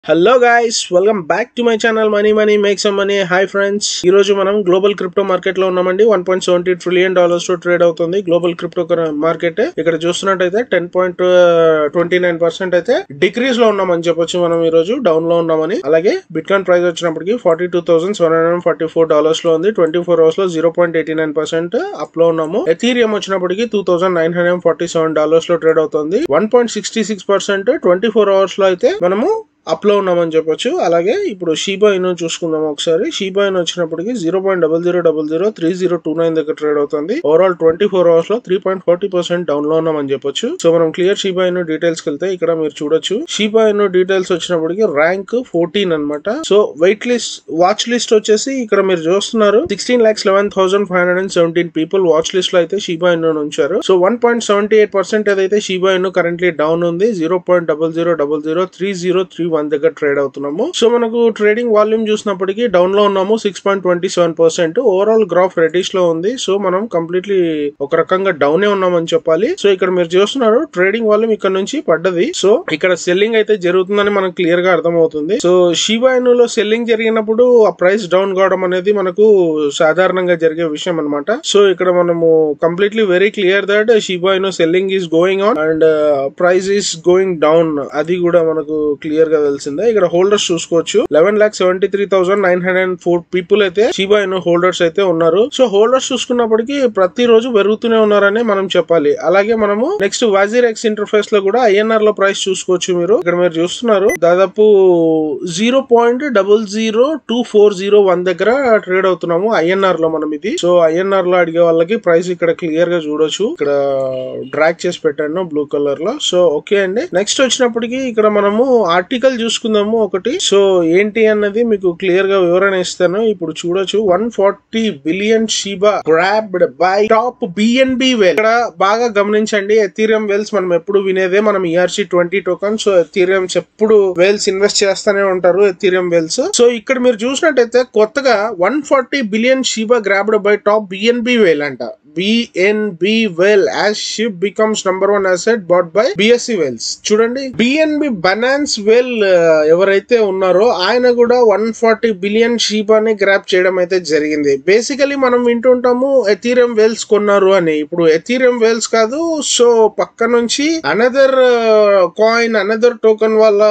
Hello guys welcome back to my channel money money make some money hi friends ఈ రోజు మనం global crypto market లో ఉన్నామండి one point seventy trillion dollars తో trade అవుతుంది global crypto market ఇక్కడ చూస్తున్నట్టయితే ten point twenty nine percent అయితే డిక్రీస్ లో ఉన్నామని చెప్పొచ్చు మనం ఈ రోజు డౌన్ లో ఉన్నామని అలాగే బిట్ కాయిన్ ప్రైస్ వచ్చినప్పటికి forty two thousand seven hundred forty four dollars లో ఉంది ట్వంటీ ఫోర్ అవర్స్ లో zero point eighty nine percent up లో ఉన్నాము ఎథీరియం వచ్చినప్పటికి two thousand nine hundred forty seven dollars లో ట్రేడ్ అవుతుంది one point sixty six percent twenty four hours లో అయితే మనము అప్ లో ఉన్నామని చెప్పొచ్చు అలాగే ఇప్పుడు షీబా ఇన్ చూసుకుందాం ఒకసారి షీబా ఇన్ వచ్చినప్పటికి zero point double zero double zero three zero two nine దగ్గర ట్రేడ్ అవుతుంది ఓవరాల్ ట్వంటీ ఫోర్ అవర్స్ లో three point forty percent down లో ఉన్నామని చెప్పొచ్చు సో మనం క్లియర్ షీబా ఇన్ డీటెయిల్స్ వెళ్తే ఇక్కడ మీరు చూడొచ్చు షీబా ఇన్ డీటెయిల్స్ వచ్చినప్పటికి ర్యాంక్ ఫోర్టీన్ అనమాట so wait list watch list వచ్చేసి ఇక్కడ మీరు చూస్తున్నారు sixteen lakhs eleven thousand five hundred and seventeen people watch list లో అయితే షీబా ఇన్ ఉంచారు so one point seventy eight percent ఏదైతే షీబా ఇన్ కరెంట్లీ డౌన్ ఉంది zero point double zero double zero three zero three one దగ్గర trade అవుతున్నాము so మనకు trading volume చూసినప్పటికీ down లో ఉన్నాము six point twenty seven percent overall graph reddish లో ఉంది సో మనం కంప్లీట్లీ ఒక రకంగా డౌన్ ఉన్నామని చెప్పాలి సో ఇక్కడ మీరు చూస్తున్నారు ట్రేడింగ్ వాల్యూమ్ ఇక్కడ నుంచి పడ్డది సో ఇక్కడ సెల్లింగ్ అయితే జరుగుతుందని మనకు క్లియర్ గా అర్థమవుతుంది సో షీబా లో సెల్లింగ్ జరిగినప్పుడు ఆ ప్రైస్ డౌన్ కావడం అనేది మనకు సాధారణంగా జరిగే విషయం అనమాట సో ఇక్కడ మనము completely very clear that Shiba Inu selling is going on and price is going down అది కూడా మనకు క్లియర్ గా తెలిసిందే ఇక్కడ హోల్డర్స్ చూసుకోవచ్చు eleven lakh seventy three thousand nine hundred and four people అయితే షీబా ఇను హోల్డర్స్ అయితే ఉన్నారు సో హోల్డర్స్ చూసుకున్నప్పటికీ ప్రతి రోజు పెరుగుతూనే ఉన్నారని మనం చెప్పాలి అలాగే మనము నెక్స్ట్ వాజీర్ ఎక్స్ ఇంటర్ఫేస్ లో కూడా ఐఎన్ఆర్ లో ప్రైస్ చూసుకోవచ్చు మీరు ఇక్కడ మీరు చూస్తున్నారు దాదాపు zero point double zero two four zero one దగ్గర ట్రేడ్ అవుతున్నాము ఐఎన్ఆర్ లో మనం ఇది సో ఐఎన్ఆర్ లో అడిగే వాళ్ళకి ప్రైస్ ఇక్కడ క్లియర్ గా చూడొచ్చు ఇక్కడ డ్రాక్ చేసి పెట్టాను బ్లూ కలర్ లో సో ఓకే అండి నెక్స్ట్ వచ్చినప్పటికి ఇక్కడ మనము ఆర్టికల్ చూసుకుందాము ఒకటి సో ఏంటి అన్నది మీకు క్లియర్ గా వివరణ ఇస్తాను ఇప్పుడు చూడొచ్చు one forty billion Shiba grabbed by top BNB whale ఇక్కడ బాగా గమనించండి ఎథీరియం వెల్స్ మనం ఎప్పుడు వినేదే మనం ERC twenty token so Ethereum's ఎప్పుడు వెల్స్ ఇన్వెస్ట్ చేస్తూనే ఉంటారు ఎథీరియం వెల్స్ సో ఇక్కడ మీరు చూసినట్టయితే కొత్తగా one forty billion Shiba grabbed by top BNB whale అంట BNB whale as Shib becomes number one asset bought by BSC whales చూడండి BNB Binance whale ఎవరైతే ఉన్నారో ఆయన కూడా వన్ ఫార్టీ బిలియన్ షీపాని గ్రాప్ చేయడం అయితే జరిగింది బేసికలీ మనం వింటుంటాము ఎథీరియం వెల్స్ కొన్నారు అని ఇప్పుడు ఎథీరియం వెల్స్ కాదు సో పక్క నుంచి అనదర్ కాయిన్ అనదర్ టోకన్ వాళ్ళ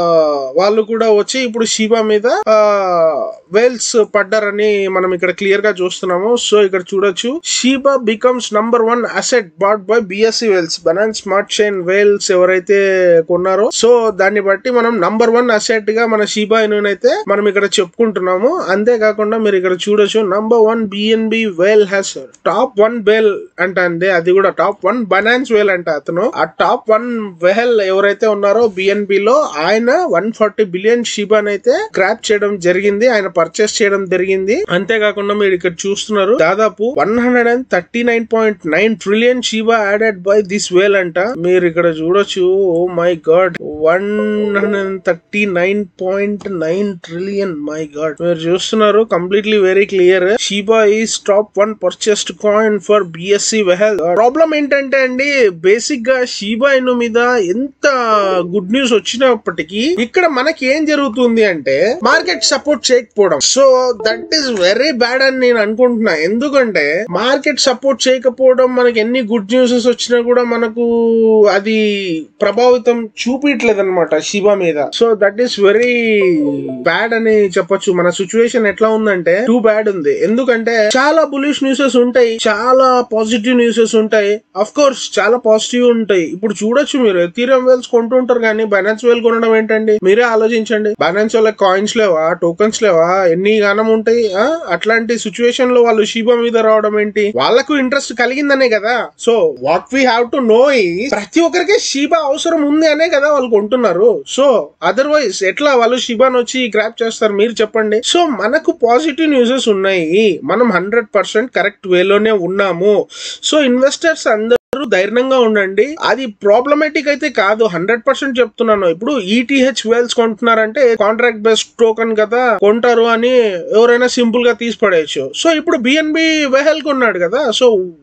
వాళ్ళు కూడా వచ్చి ఇప్పుడు షీబా మీద వెల్స్ పడ్డారని మనం ఇక్కడ క్లియర్ గా చూస్తున్నాము సో ఇక్కడ చూడొచ్చు Shiba becomes number one asset bought by BSC whales Binance smart chain whales ఎవరైతే కొన్నారో సో దాన్ని బట్టి మనం నంబర్ వన్ అసెట్ గా మన షీబా అయితే మనం ఇక్కడ చెప్పుకుంటున్నాము అంతేకాకుండా మీరు ఇక్కడ చూడొచ్చు number one BNB whale has top one whale అంట అండి అది కూడా టాప్ వన్ బనాన్స్ వెల్ అంట అతను ఆ టాప్ వన్ వెహల్ ఎవరైతే ఉన్నారో బిఎన్బి లో ఆయన వన్ ఫార్టీ బిలియన్ షీబాన్ అయితే గ్రాప్ చేయడం జరిగింది ఆయన పర్చేస్ చేయడం జరిగింది అంతేకాకుండా మీరు ఇక్కడ చూస్తున్నారు దాదాపు one hundred and thirty nine point nine trillion Shiba added by this whale అంట మీరు ఇక్కడ చూడొచ్చు oh my god one hundred thirty nine point nine trillion my god మీరు చూస్తున్నారు completely very clear Shiba is top one purchased coin for BSC whale problem ఏంటంటే అండి basic గా Sheba ఇను మీద ఎంత గుడ్ న్యూస్ వచ్చినప్పటికీ ఇక్కడ మనకి ఏం జరుగుతుంది అంటే మార్కెట్ సపోర్ట్ చేయకపోవడం so that is very bad అని నేను అనుకుంటున్నా ఎందుకంటే మార్కెట్ సపోర్ట్ చేయకపోవడం మనకి ఎన్ని గుడ్ న్యూసెస్ వచ్చినా కూడా మనకు అది ప్రభావితం చూపించలేదు అనమాట శివ మీద so that is very bad అని చెప్పొచ్చు మన సిచ్యువేషన్ ఎట్లా ఉందంటే టూ బ్యాడ్ ఉంది ఎందుకంటే చాలా బులిష్ న్యూసెస్ ఉంటాయి చాలా పాజిటివ్ న్యూసెస్ ఉంటాయి అఫ్ కోర్స్ చాలా పాజిటివ్ ఉంటాయి ఇప్పుడు చూడొచ్చు మీరు ఎథీరియం వెల్స్ కొంటుంటారు కానీ బైనాన్స్ వెల్ కొనడం ఏంటండి మీరే ఆలోచించండి బైనాన్స్ వాళ్ళ కాయిన్స్ లేవా టోకన్స్ లేవా ఎన్ని గానం ఉంటాయి ఆ? అట్లాంటి సిచ్యువేషన్ లో వాళ్ళు షీబా మీద రావడం ఏంటి వాళ్ళకు ఇంట్రెస్ట్ కలిగిందనే కదా so what we have to know ప్రతి ఒక్కరికి షీబా అవసరం ఉంది అనే కదా వాళ్ళు కొంటున్నారు సో అదర్వైజ్ ఎట్లా వాళ్ళు షిబాన్ వచ్చి గ్రాప్ చేస్తారు మీరు చెప్పండి సో మనకు పాజిటివ్ న్యూసెస్ ఉన్నాయి మనం హండ్రెడ్ పర్సెంట్ కరెక్ట్ వేలోనే ఉన్నాము సో ఇన్వెస్టర్స్ అందరూ ధైర్యంగా ఉండండి అది ప్రాబ్లమేటిక్ అయితే కాదు హండ్రెడ్ పర్సెంట్ చెప్తున్నాను ఇప్పుడు ఈటీహెచ్ వెల్స్ కొంటున్నారంటే కాంట్రాక్ట్ బేస్డ్ టోకన్ కదా కొంటారు అని ఎవరైనా సింపుల్ గా తీసి పడేయచ్చు సో ఇప్పుడు బిఎన్బి వెహల్ కొన్నాడు కదా so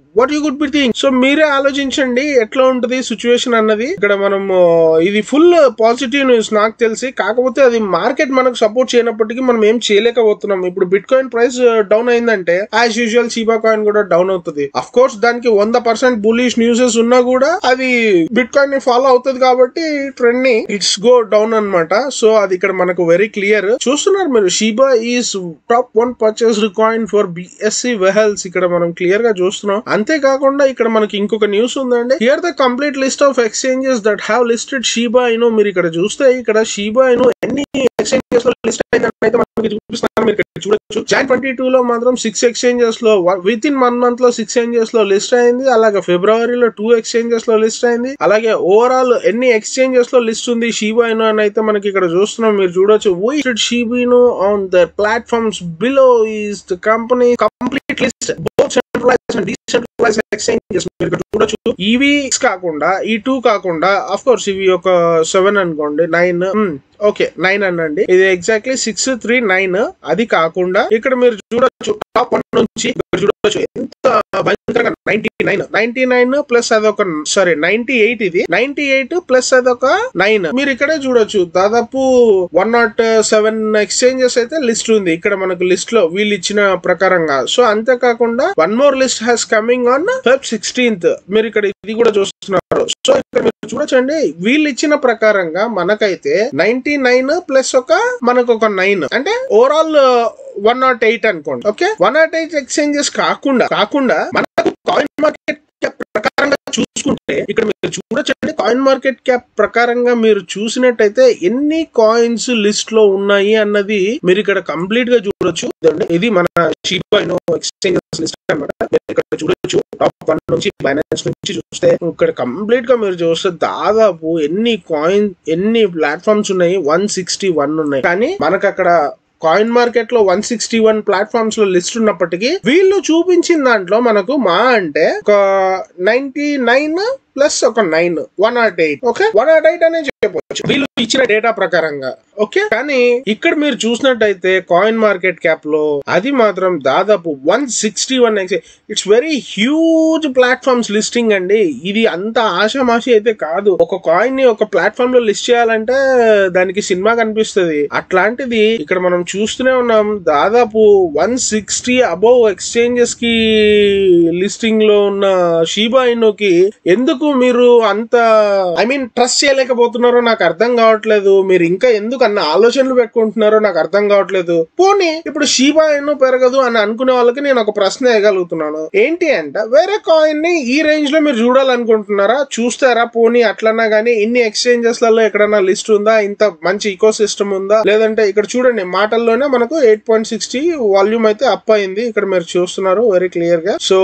what you could be thing so మీరే ఆలోచించండి ఎట్లా ఉంటది సిచ్యువేషన్ అన్నది ఇక్కడ మనం ఇది ఫుల్ పాజిటివ్ న్యూస్ నాకు తెలిసి కాకపోతే అది మార్కెట్ మనకు సపోర్ట్ చేయనప్పటికీ మనం ఏం చేయలేకపోతున్నాం ఇప్పుడు బిట్ కాయిన్ ప్రైస్ డౌన్ అయిందంటే యాజ్ యూజువల్ సీబా కాయిన్ కూడా డౌన్ అవుతుంది అఫ్ కోర్స్ దానికి వంద పర్సెంట్ బులిష్ న్యూసెస్ ఉన్నా కూడా అది బిట్ కాయిన్ ని ఫాలో అవుతుంది కాబట్టి ట్రెండ్ ని ఇట్స్ గో డౌన్ అన్నమాట సో అది ఇక్కడ మనకు వెరీ క్లియర్ చూస్తున్నారు మీరు Shiba is top one purchase coin for BSC whales ఇక్కడ మనం క్లియర్ గా చూస్తున్నాం అంతేకాకుండా ఇక్కడ మనకి ఇంకొక న్యూస్ ఉందండి here the complete list of exchanges that have listed Shiba Inu మీరు ఇక్కడ చూస్తే ఇక్కడ షీబా ఇను ఎన్ని ఎక్స్చేంజెస్ లో లిస్ట్ అయిందని అయితే మనకి చూపిస్తున్నారు మీరు ఇక్కడ చూడొచ్చు జాన్ ట్వంటీ టూ లో మాత్రం సిక్స్ ఎక్స్చేంజెస్ లో విత్ ఇన్ వన్ మంత్ లో సిక్స్ ఎక్స్చేంజెస్ లో లిస్ట్ అయింది అలాగే ఫిబ్రవరిలో టూ ఎక్స్చేంజెస్ లో లిస్ట్ అయింది అలాగే ఓవరాల్ ఎన్ని ఎక్స్చేంజెస్ లో లిస్ట్ ఉంది షీబా ఇను అని అయితే మనకి ఇక్కడ చూస్తున్నాం మీరు చూడొచ్చు we should Shiba Inu on the platforms below is the company complete list both centralize and decentralize exchanges మీరు ఇక్కడ చూడొచ్చు ఇవి కాకుండా ఈ టూ కాకుండా అఫ్ కోర్స్ ఇవి ఒక సెవెన్ అనుకోండి నైన్ ఓకే నైన్ అనండి ఇది ఎగ్జాక్ట్లీ సిక్స్ త్రీ నైన్ అది కాకుండా ఇక్కడ మీరు చూడొచ్చు టాప్ వన్ నుంచి ఇక్కడ చూడొచ్చు ఎంత భయంకరంగా ninety nine ninety nine plus అదొక సారీ నైన్టీ ఎయిట్ ఇది నైన్టీ ఎయిట్ ప్లస్ అదొక నైన్ మీరు ఇక్కడే చూడొచ్చు దాదాపు వన్ నాట్ సెవెన్ ఎక్స్చేంజెస్ అయితే లిస్ట్ ఉంది ఇక్కడ మనకు లిస్ట్ లో వీళ్ళు ఇచ్చిన ప్రకారంగా సో అంతేకాకుండా one more list has coming on Feb sixteenth మీరు ఇక్కడ ఇది కూడా చూస్తున్నారు సో ఇక్కడ మీరు చూడొచ్చండి వీళ్ళు ఇచ్చిన ప్రకారంగా మనకైతే నైన్టీ నైన్ ప్లస్ ఒక మనకు ఒక నైన్ అంటే ఓవరాల్ వన్ నాట్ ఎయిట్ అనుకోండి okay one not eight exchanges కాకుండా కాకుండా మనకు కాయిన్ మార్కెట్ క్యాప్ ప్రకారంగా చూసుకుంటే ఇక్కడ మీరు చూడొచ్చండి కాయిన్ మార్కెట్ క్యాప్ ప్రకారంగా మీరు చూసినట్టయితే ఎన్ని కాయిన్స్ లిస్ట్ లో ఉన్నాయి అన్నది మీరు ఇక్కడ కంప్లీట్ గా చూడొచ్చు ఇదండి. ఇది మన షీబాయినో ఎక్స్చేంజెస్ లిస్ట్ అనమాట ఇక్కడ చూడొచ్చు టాప్ వన్ నుంచి బైనాన్స్ నుంచి చూస్తే ఇక్కడ కంప్లీట్ గా మీరు చూస్తే దాదాపు ఎన్ని కాయిన్ ఎన్ని ప్లాట్ఫామ్స్ ఉన్నాయి వన్ సిక్స్టీ వన్ ఉన్నాయి కానీ మనకు అక్కడ కాయిన్ మార్కెట్ లో వన్ సిక్స్టీ వన్ ప్లాట్ఫామ్స్ లో లిస్ట్ ఉన్నప్పటికీ వీళ్ళు చూపించిన దాంట్లో మనకు మా అంటే ఒక నైన్టీ నైన్ ప్లస్ ఒక nine one not eight okay one not eight అనే చెప్పవచ్చు వీళ్ళు ఇచ్చిన డేటా ప్రకారంగా ఓకే కానీ ఇక్కడ మీరు చూసినట్టయితే కాయిన్ మార్కెట్ క్యాప్ లో అది మాత్రం దాదాపు one sixty one it's very huge platforms listing అండి ఇది అంత ఆషామాషి అయితే కాదు ఒక కాయిన్ ని ఒక ప్లాట్ఫామ్ లో లిస్ట్ చేయాలంటే దానికి సినిమా కనిపిస్తుంది అట్లాంటిది ఇక్కడ మనం చూస్తూనే ఉన్నాం దాదాపు వన్ సిక్స్టీ అబౌవ్ ఎక్స్చేంజెస్ కి లిస్టింగ్ లో ఉన్న షీబా ఇనోకి ఎందుకు మీరు అంత ఐ మీన్ ట్రస్ట్ చేయలేకపోతున్నారో నాకు అర్థం కావట్లేదు మీరు ఇంకా ఎందుకు అన్న ఆలోచనలు పెట్టుకుంటున్నారో నాకు అర్థం కావట్లేదు పోనీ ఇప్పుడు షీబా ఇను పెరగదు అని అనుకునే వాళ్ళకి నేను ఒక ప్రశ్న వేయగలుగుతున్నాను ఏంటి అంటే వేరే కాయిన్ ని ఈ రేంజ్ లో మీరు చూడాలనుకుంటున్నారా చూస్తారా పోనీ అట్లన్నా గానీ ఇన్ని ఎక్స్చేంజెస్ లలో ఎక్కడన్నా లిస్ట్ ఉందా ఇంత మంచి ఈకో సిస్టమ్ ఉందా లేదంటే ఇక్కడ చూడండి మాటల్లోనే మనకు ఎయిట్ పాయింట్ సిక్స్టీ వాల్యూమ్ అయితే అప్ అయింది ఇక్కడ మీరు చూస్తున్నారు వెరీ క్లియర్ గా సో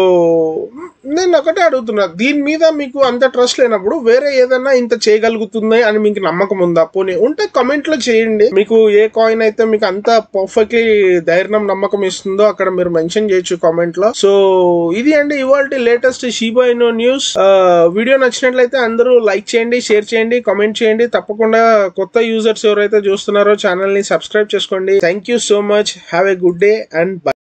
నేను ఒకటే అడుగుతున్నా దీని మీద మీకు అంత ట్రస్ట్ లేనప్పుడు వేరే ఏదైనా ఇంత చేయగలుగుతుంది అని మీకు నమ్మకం ఉందా పోనీ ఉంటే కమెంట్ లో చేయండి మీకు ఏ కాయిన్ అయితే మీకు అంత పర్ఫెక్ట్లీ ధైర్యం నమ్మకం ఇస్తుందో అక్కడ మీరు మెన్షన్ చేయొచ్చు కామెంట్ లో సో ఇది అండి ఇవాళ latest Shiba Inu news video నచ్చినట్లయితే అందరూ లైక్ చేయండి షేర్ చేయండి కామెంట్ చేయండి తప్పకుండా కొత్త యూజర్స్ ఎవరైతే చూస్తున్నారో ఛానల్ ని సబ్స్క్రైబ్ చేసుకోండి thank you so much have a good day and by